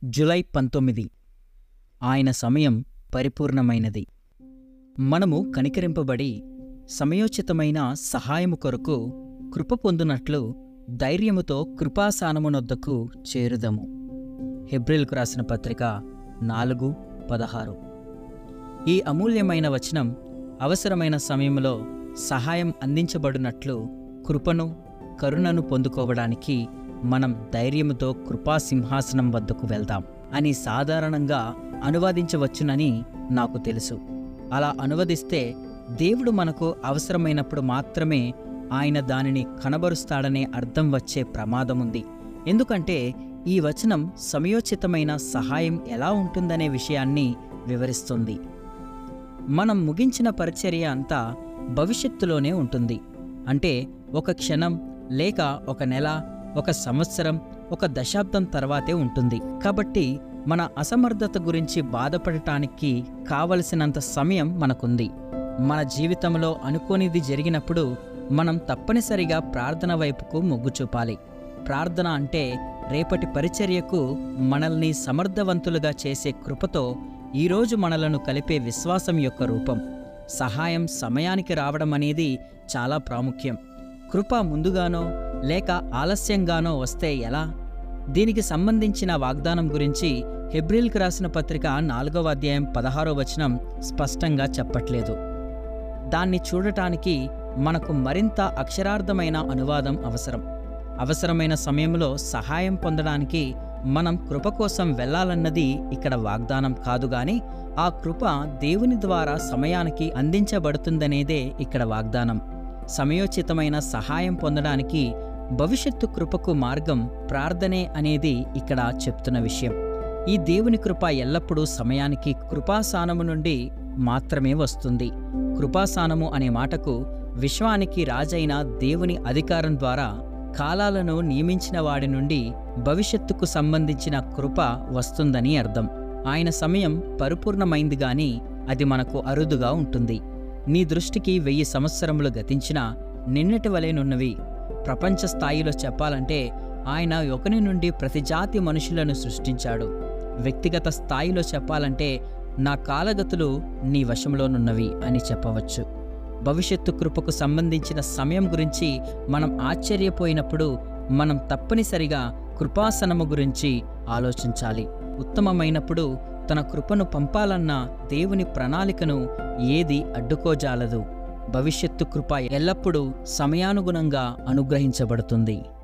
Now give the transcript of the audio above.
July పంతొమ్మిది ఆయన సమయం పరిపూర్ణమైనది మనము కనికరింపబడి సమయోచితమైన సహాయము కొరకు కృప పొందునట్లు ధైర్యముతో కృపాసానమునొద్దకు చేరుదము హెబ్రిల్కు రాసిన పత్రిక నాలుగు పదహారు ఈ అమూల్యమైన వచనం అవసరమైన సమయంలో సహాయం అందించబడినట్లు కృపను కరుణను పొందుకోవడానికి మనం ధైర్యముతో కృపాసింహాసనం వద్దకు వెళ్దాం అని సాధారణంగా అనువాదించవచ్చునని నాకు తెలుసు అలా అనువదిస్తే దేవుడు మనకు అవసరమైనప్పుడు మాత్రమే ఆయన దానిని కనబరుస్తాడనే అర్థం వచ్చే ప్రమాదముంది ఎందుకంటే ఈ వచనం సమయోచితమైన సహాయం ఎలా ఉంటుందనే విషయాన్ని వివరిస్తుంది మనం ముగించిన పరిచర్య అంతా భవిష్యత్తులోనే ఉంటుంది అంటే ఒక క్షణం లేక ఒక నెల ఒక సంవత్సరం ఒక దశాబ్దం తర్వాతే ఉంటుంది కాబట్టి మన అసమర్థత గురించి బాధపడటానికి కావలసినంత సమయం మనకుంది మన జీవితంలో అనుకోనిది జరిగినప్పుడు మనం తప్పనిసరిగా ప్రార్థన వైపుకు మొగ్గు చూపాలి ప్రార్థన అంటే రేపటి పరిచర్యకు మనల్ని సమర్థవంతులుగా చేసే కృపతో ఈరోజు మనలను కలిపే విశ్వాసం యొక్క రూపం సహాయం సమయానికి రావడం అనేది చాలా ప్రాముఖ్యం కృప ముందుగానో లేక ఆలస్యంగానో వస్తే ఎలా దీనికి సంబంధించిన వాగ్దానం గురించి హెబ్రిల్కి రాసిన పత్రిక నాలుగవ అధ్యాయం పదహారో వచనం స్పష్టంగా చెప్పట్లేదు దాన్ని చూడటానికి మనకు మరింత అక్షరార్థమైన అనువాదం అవసరం అవసరమైన సమయంలో సహాయం పొందడానికి మనం కృప కోసం వెళ్ళాలన్నది ఇక్కడ వాగ్దానం కాదు గాని ఆ కృప దేవుని ద్వారా సమయానికి అందించబడుతుందనేదే ఇక్కడ వాగ్దానం సమయోచితమైన సహాయం పొందడానికి భవిష్యత్తు కృపకు మార్గం ప్రార్థనే అనేది ఇక్కడ చెప్తున్న విషయం ఈ దేవుని కృప ఎల్లప్పుడూ సమయానికి కృపాసానము నుండి మాత్రమే వస్తుంది కృపాసానము అనే మాటకు విశ్వానికి రాజైన దేవుని అధికారం ద్వారా కాలాలను నియమించిన వాడి నుండి భవిష్యత్తుకు సంబంధించిన కృప వస్తుందని అర్థం ఆయన సమయం పరిపూర్ణమైంది గాని అది మనకు అరుదుగా ఉంటుంది నీ దృష్టికి వెయ్యి సంవత్సరములు గతించినా నిన్నటి వలెనున్నవి ప్రపంచ స్థాయిలో చెప్పాలంటే ఆయన ఒకని నుండి ప్రతి జాతి మనుషులను సృష్టించాడు వ్యక్తిగత స్థాయిలో చెప్పాలంటే నా కాలగతులు నీ వశంలోనున్నవి అని చెప్పవచ్చు భవిష్యత్తు కృపకు సంబంధించిన సమయం గురించి మనం ఆశ్చర్యపోయినప్పుడు మనం తప్పనిసరిగా కృపాసనము గురించి ఆలోచించాలి ఉత్తమమైనప్పుడు తన కృపను పంపాలన్న దేవుని ప్రణాళికను ఏది అడ్డుకోజాలదు భవిష్యత్తు కృప ఎల్లప్పుడూ సమయానుగుణంగా అనుగ్రహించబడుతుంది